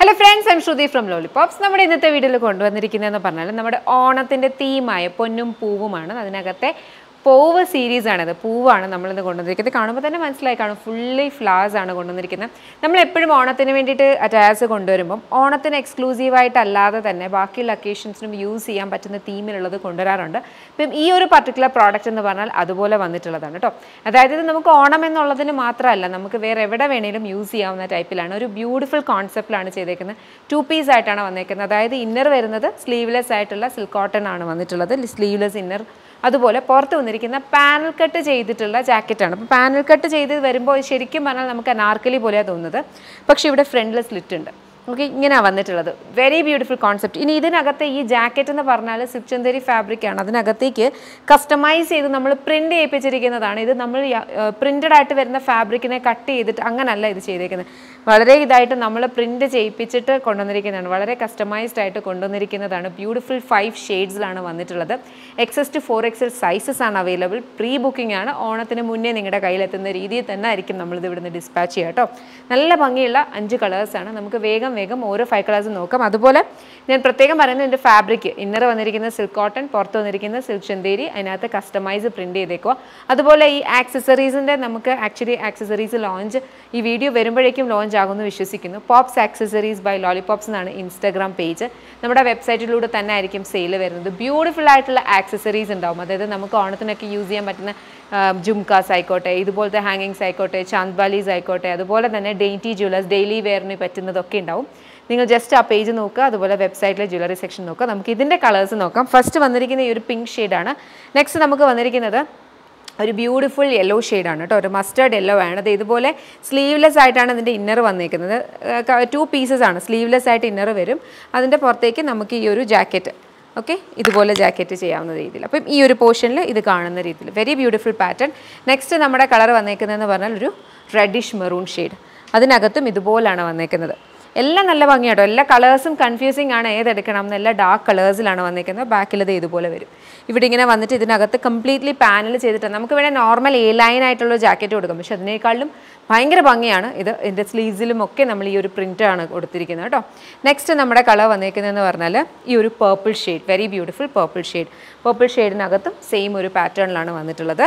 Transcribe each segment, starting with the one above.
hello friends I'm Shruti from Lollipops നമ്മുടെ ഇന്നത്തെ വീഡിയോയിൽ കൊണ്ടുവന്നിരിക്കുന്നതെന്ന് പറഞ്ഞാൽ നമ്മുടെ ഓണത്തിൻ്റെ തീമായ പൊന്നും പൂവുമാണ് അതിനകത്തെ പൂവ് സീരീസ് ആണിത് പൂവാണ് നമ്മളിത് കൊണ്ടുവന്നിരിക്കുന്നത് കാണുമ്പോൾ തന്നെ മനസ്സിലായി കാണും ഫുള്ളി ഫ്ലവേഴ്സ് ആണ് കൊണ്ടുവന്നിരിക്കുന്നത് നമ്മൾ എപ്പോഴും ഓണത്തിന് വേണ്ടിയിട്ട് അറ്റാസ് കൊണ്ടുവരുമ്പം ഓണത്തിന് എക്സ്ക്ലൂസീവായിട്ടല്ലാതെ തന്നെ ബാക്കിയുള്ള അക്കേഷൻസിനും യൂസ് ചെയ്യാൻ പറ്റുന്ന തീമിലുള്ളത് കൊണ്ടുവരാറുണ്ട് ഇപ്പം ഈ ഒരു പർട്ടിക്കുലർ പ്രോഡക്റ്റ് എന്ന് പറഞ്ഞാൽ അതുപോലെ വന്നിട്ടുള്ളതാണ് കേട്ടോ അതായത് ഇത് നമുക്ക് ഓണം എന്നുള്ളതിന് മാത്രമല്ല നമുക്ക് വേറെ എവിടെ വേണേലും യൂസ് ചെയ്യാവുന്ന ടൈപ്പിലാണ് ഒരു ബ്യൂട്ടിഫുൾ കോൺസെപ്റ്റിലാണ് ചെയ്തേക്കുന്നത് ടു പീസ് ആയിട്ടാണ് വന്നേക്കുന്നത് അതായത് ഇന്നർ വരുന്നത് സ്ലീവ്ലെസ് ആയിട്ടുള്ള സിൽക്ക് കോട്ടൺ ആണ് വന്നിട്ടുള്ളത് സ്ലീവ്ലെസ് ഇന്നർ അതുപോലെ പുറത്ത് വന്നിരിക്കുന്ന പാനൽ കട്ട് ചെയ്തിട്ടുള്ള ജാക്കറ്റാണ് അപ്പോൾ പാനൽ കട്ട് ചെയ്ത് വരുമ്പോൾ ശരിക്കും പറഞ്ഞാൽ നമുക്ക് അനാർക്കലി പോലെയാണ് തോന്നുന്നത് പക്ഷേ ഇവിടെ ഫ്രണ്ടിൽ സ്ലിറ്റ് ഉണ്ട് ഓക്കെ ഇങ്ങനെയാണ് വന്നിട്ടുള്ളത് വെരി ബ്യൂട്ടിഫുൾ കോൺസെപ്റ്റ് ഇനി ഇതിനകത്ത് ഈ ജാക്കറ്റ് എന്ന് പറഞ്ഞാൽ സിപ്ചന്തരി ഫാബ്രിക് ആണ് അതിനകത്തേക്ക് കസ്റ്റമൈസ് ചെയ്ത് നമ്മൾ പ്രിന്റ് ചെയ്യിപ്പിച്ചിരിക്കുന്നതാണ് ഇത് നമ്മൾ പ്രിന്റഡ് ആയിട്ട് വരുന്ന ഫാബ്രിക്കിനെ കട്ട് ചെയ്തിട്ട് അങ്ങനല്ല ഇത് ചെയ്തേക്കുന്നത് വളരെ ഇതായിട്ട് നമ്മൾ പ്രിന്റ് ചെയ്യിപ്പിച്ചിട്ട് കൊണ്ടുവന്നിരിക്കുന്നതാണ് വളരെ കസ്റ്റമൈസ്ഡ് ആയിട്ട് കൊണ്ടുവന്നിരിക്കുന്നതാണ് ബ്യൂട്ടിഫുൾ ഫൈവ് ഷെയ്ഡ്സിലാണ് വന്നിട്ടുള്ളത് XS to four XL sizes ആണ് അവൈലബിൾ പ്രീ ബുക്കിംഗ് ആണ് ഓണത്തിന് മുന്നേ നിങ്ങളുടെ കയ്യിലെത്തുന്ന രീതിയിൽ തന്നെ ആയിരിക്കും നമ്മളിത് ഇവിടുന്ന് ഡിസ്പാച്ച് ചെയ്യുക കേട്ടോ നല്ല ഭംഗിയുള്ള അഞ്ച് കളേഴ്സാണ് നമുക്ക് വേഗം വേഗം ഓരോ ഫൈവ് കളേഴ്സ് നോക്കാം അതുപോലെ ഞാൻ പ്രത്യേകം പറയുന്നത് എൻ്റെ ഫാബ്രിക് ഇന്നർ വന്നിരിക്കുന്ന സിൽക്ക് കോട്ടൺ പുറത്ത് വന്നിരിക്കുന്ന സിൽക്ക് ചന്തേരി അതിനകത്ത് കസ്റ്റമൈസ് പ്രിന്റ് ചെയ്തേക്കുക അതുപോലെ ഈ ആക്സസറീസിൻ്റെ നമുക്ക് ആക്ച്വലി ആക്സസറീസ് ലോഞ്ച് ഈ വീഡിയോ വരുമ്പോഴേക്കും ലോഞ്ച് ആകുമെന്ന് വിശ്വസിക്കുന്നു പോപ്സ് ആക്സസറീസ് ബൈ ലോലിപോപ്സ് എന്നാണ് ഇൻസ്റ്റാഗ്രാം പേജ് നമ്മുടെ വെബ്സൈറ്റിലൂടെ തന്നെ ആയിരിക്കും സെയിൽ വരുന്നത് ബ്യൂട്ടിഫുൾ ആയിട്ടുള്ള ആക്സസറീസ് ഉണ്ടാവും അതായത് നമുക്ക് ഓണത്തിനൊക്കെ യൂസ് ചെയ്യാൻ പറ്റുന്ന ജുംകാസ് ആയിക്കോട്ടെ ഇതുപോലത്തെ ഹാങ്ങിങ്സ് ആയിക്കോട്ടെ ചാന്ദ്ബാലീസ് ആയിക്കോട്ടെ അതുപോലെ തന്നെ ഡെയിൻറ്റി ജ്വല്ലേഴ്സ് ഡെയിലി വെയറിന് പറ്റുന്നതൊക്കെ ഉണ്ടാവും നിങ്ങൾ ജസ്റ്റ് ആ പേജ് നോക്കുക അതുപോലെ വെബ്സൈറ്റിലെ ജ്വല്ലറി സെക്ഷൻ നോക്കുക നമുക്ക് ഇതിൻ്റെ കളേഴ്സ് നോക്കാം ഫസ്റ്റ് വന്നിരിക്കുന്ന ഈ ഒരു പിങ്ക് ഷെയ്ഡാണ് നെക്സ്റ്റ് നമുക്ക് വന്നിരിക്കുന്നത് ഒരു ബ്യൂട്ടിഫുൾ യെല്ലോ ഷെയ്ഡാണ് കേട്ടോ ഒരു മസ്റ്റേർഡ് യെല്ലോ ആണ് അത് ഇതുപോലെ സ്ലീവ്ലെസ് ആയിട്ടാണ് ഇതിൻ്റെ ഇന്നർ വന്നിരിക്കുന്നത് ടു പീസസ് ആണ് സ്ലീവ്ലെസ് ആയിട്ട് ഇന്നർ വരും അതിൻ്റെ പുറത്തേക്ക് നമുക്ക് ഈ ഒരു ജാക്കറ്റ് ഓക്കെ ഇതുപോലെ ജാക്കറ്റ് ചെയ്യാവുന്ന രീതിയിൽ അപ്പം ഈ ഒരു പോർഷനിൽ ഇത് കാണുന്ന രീതിയിൽ വെരി ബ്യൂട്ടിഫുൾ പാറ്റേൺ നെക്സ്റ്റ് നമ്മുടെ കളർ വന്നേക്കുന്നതെന്ന് പറഞ്ഞാൽ ഒരു റെഡിഷ് മെറൂൺ ഷെയ്ഡ് അതിനകത്തും ഇതുപോലാണ് വന്നേക്കുന്നത് എല്ലാം നല്ല ഭംഗിയാട്ടോ എല്ലാ കളേഴ്സും കൺഫ്യൂസിങ് ആണ് ഏതെടുക്കണം എന്ന് എല്ലാ ഡാർക്ക് കളേഴ്സിലാണ് വന്നിരിക്കുന്നത് ബാക്കിൽ ഇത് ഇതുപോലെ വരും ഇവിടെ ഇങ്ങനെ വന്നിട്ട് ഇതിനകത്ത് കംപ്ലീറ്റ്ലി പാനൽ ചെയ്തിട്ട് നമുക്ക് വേണേൽ നോർമൽ എ ലൈൻ ആയിട്ടുള്ള ജാക്കറ്റ് കൊടുക്കാം പക്ഷെ അതിനേക്കാളും ഭയങ്കര ഭംഗിയാണ് ഇത് ഇതിൻ്റെ സ്ലീവ്സിലും ഒക്കെ നമ്മൾ ഈ ഒരു പ്രിൻ്റ് ആണ് കൊടുത്തിരിക്കുന്നത് കേട്ടോ നെക്സ്റ്റ് നമ്മുടെ കളർ വന്നേക്കുന്നതെന്ന് പറഞ്ഞാൽ ഈ ഒരു purple shade very beautiful purple shade purple ഷെയ്ഡിനകത്തും സെയിം ഒരു പാറ്റേണിലാണ് വന്നിട്ടുള്ളത്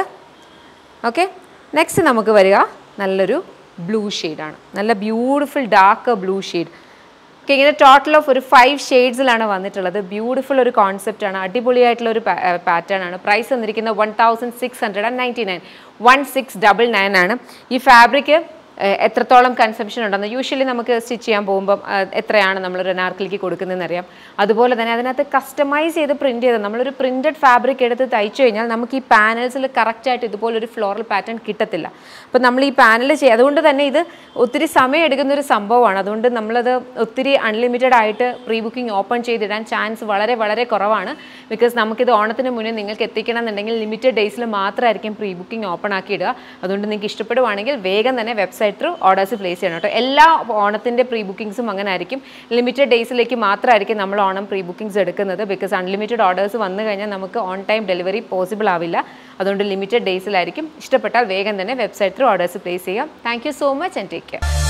ഓക്കെ നെക്സ്റ്റ് നമുക്ക് വരിക നല്ലൊരു ബ്ലൂ ഷെയ്ഡാണ് നല്ല beautiful dark blue shade okay ഇങ്ങനെ ടോട്ടൽ ഓഫ് ഒരു ഫൈവ് ഷെയ്ഡ്സിലാണ് വന്നിട്ടുള്ളത് ബ്യൂട്ടിഫുൾ ഒരു കോൺസെപ്റ്റ് ആണ് അടിപൊളിയായിട്ടുള്ള ഒരു പാറ്റേൺ ആണ് പ്രൈസ് വന്നിരിക്കുന്നത് one thousand six hundred and ninety nine one six double nine ആണ് ഈ ഫാബ്രിക് എത്രത്തോളം കൺസംഷൻ ഉണ്ടെന്ന് യൂഷ്വലി നമുക്ക് സ്റ്റിച്ച് ചെയ്യാൻ പോകുമ്പോൾ എത്രയാണ് നമ്മൾ ഒരു അനാർക്കലിക്ക് കൊടുക്കുന്നതെന്ന് അറിയാം അതുപോലെ തന്നെ അതിനകത്ത് കസ്റ്റമൈസ് ചെയ്ത് പ്രിൻറ്റ് ചെയ്ത് നമ്മളൊരു പ്രിൻറ്റഡ് ഫാബ്രിക് എടുത്ത് തയ്ച്ചു കഴിഞ്ഞാൽ നമുക്ക് ഈ പാനൽസിൽ കറക്റ്റായിട്ട് ഇതുപോലൊരു ഫ്ലോറൽ പാറ്റേൺ കിട്ടത്തില്ല അപ്പോൾ നമ്മൾ ഈ പാനൽ ചെയ്യുക അതുകൊണ്ട് തന്നെ ഇത് ഒത്തിരി സമയം എടുക്കുന്ന ഒരു സംഭവമാണ് അതുകൊണ്ട് നമ്മളത് ഒത്തിരി അൺലിമിറ്റഡ് ആയിട്ട് പ്രീ ബുക്കിംഗ് ഓപ്പൺ ചെയ്തിടാൻ ചാൻസ് വളരെ വളരെ കുറവാണ് ബിക്കോസ് നമുക്കിത് ഓണത്തിന് മുന്നേ നിങ്ങൾക്ക് എത്തിക്കണം എന്നുണ്ടെങ്കിൽ ലിമിറ്റഡ് ഡേയ്സിൽ മാത്രമായിരിക്കും പ്രീ ബുക്കിംഗ് ഓപ്പൺ ആക്കി ഇടുക അതുകൊണ്ട് നിങ്ങൾക്ക് ഇഷ്ടപ്പെടുവാണെങ്കിൽ വേഗം തന്നെ വെബ്സൈറ്റ് ത്രൂ ഓർഡേഴ്സ് പ്ലേസ് ചെയ്യണം കേട്ടോ എല്ലാ ഓണത്തിൻ്റെ പ്രീ ബുക്കിംഗ്സും അങ്ങനെ ആയിരിക്കും ലിമിറ്റഡ് ഡേയ്സിലേക്ക് മാത്രമായിരിക്കും നമ്മൾ ഓണം പ്രീ ബുക്കിംഗ്സ് എടുക്കുന്നത് ബിക്കോസ് അൺലിമിറ്റഡ് ഓർഡേഴ്സ് വന്നു കഴിഞ്ഞാൽ നമുക്ക് ഓൺ ടൈം ഡെലിവറി പോസിബിൾ ആവില്ല അതുകൊണ്ട് ലിമിറ്റഡ് ഡേയ്സിലായിരിക്കും ഇഷ്ടപ്പെട്ടാൽ വേഗം തന്നെ വെബ്സൈറ്റ് ത്രൂ ഓർഡേഴ്സ് പ്ലേസ് ചെയ്യാം thank you so much and take care